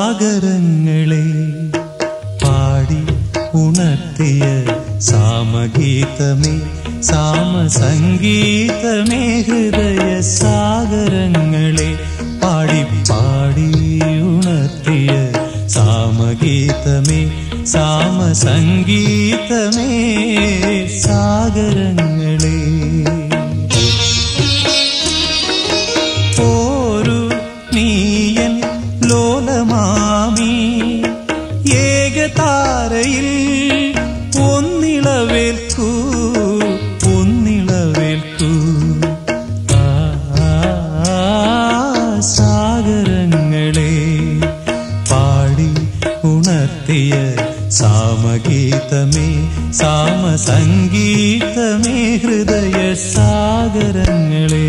സാഗരങ്ങളെ പാടി ഉണർത്തിയ സാമഗീതമേ സാമസംഗീതമേ ഹൃദയ സാഗരങ്ങളെ പാടി പാടി ഉണർത്തിയ സാമഗീതമേ സാമസംഗീതമേ സാഗരങ്ങളെ പോരു നീയൻ ലോലമാമി ഏകതാരയിൽ ഒന്നിളവേൽക്കൂ ഒന്നിളവേൽക്കൂ ആ, സാഗരങ്ങളെ പാടി ഉണർത്തിയ സാമഗീതമേ സാമസംഗീതമേ ഹൃദയ സാഗരങ്ങളെ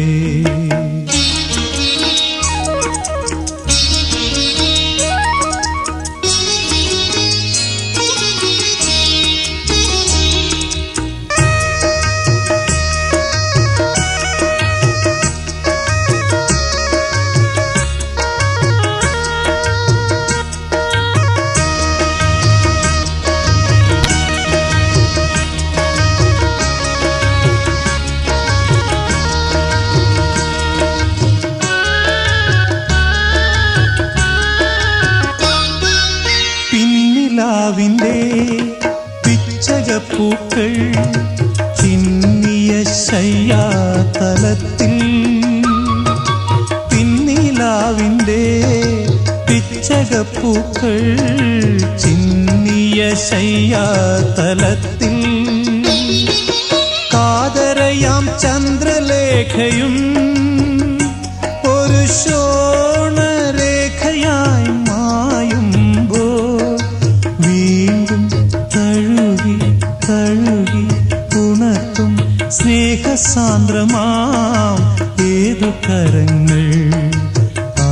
പിന്നിലാവിൻ്റെ പിച്ചകപ്പൂക്കൾ ചിന്നിയ ശയ്യാതലത്തിൽ പിന്നിലാവിൻ്റെ പിച്ചകപ്പൂക്കൾ ചിന്നിയ ശയ്യാതലത്തിൽ കാതരയാം ചന്ദ്രലേഖയും ഒരു ശോണരേഖയായി മായുമ്പോ വീണ്ടും തഴുകി തഴുകി ഉണർത്തും സ്നേഹസാന്ദ്രമാം ഏതു കരങ്ങൾ ആ,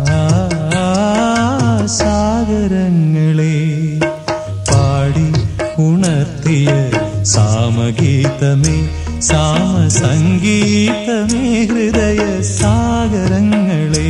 സാഗരങ്ങളെ പാടി ഉണർത്തിയ സാമഗീതമേ സാമസംഗീതമേ ഹൃദയ സാഗരങ്ങളെ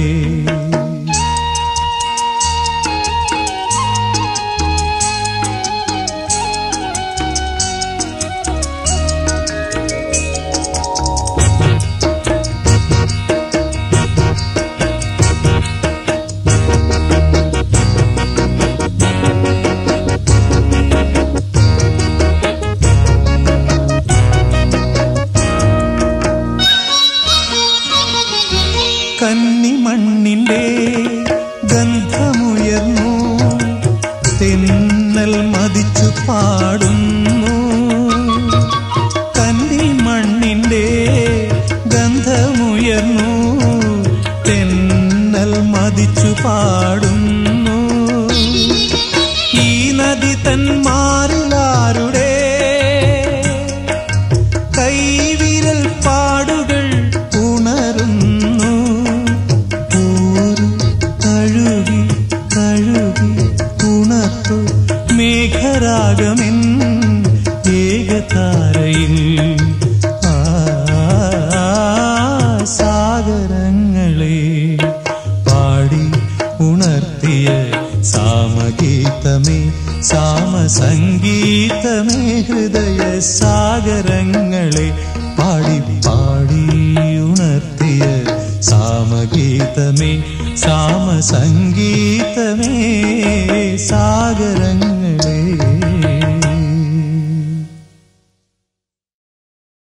കന്നിമണ്ണിന്റെ ഗന്ധമുയർന്നു തെന്നൽ മതിച്ചു പാടുന്നു കന്നിമണ്ണിന്റെ ഗന്ധമുയർന്നു തെന്നൽ മതിച്ചു പാടുന്നു ഈ നദി തന്മാറിലാരുടെ കൈവിരൽ പാടുകൾ ഉണരുന്നു ഊരു തഴുകി തഴുകി ഉണർത്തു മേഘരാഗമെൻ ഏകതാരയിൽ ആ, സാഗരങ്ങളെ പാടി ഉണർത്തിയ സാമഗീതമേ സാമസംഗീതമേ ഹൃദയ സാഗരങ്ങളെ പാടി പാടി ഉണർത്തിയ സാമഗീതമേ സാമസംഗീതമേ സാഗരങ്ങൾ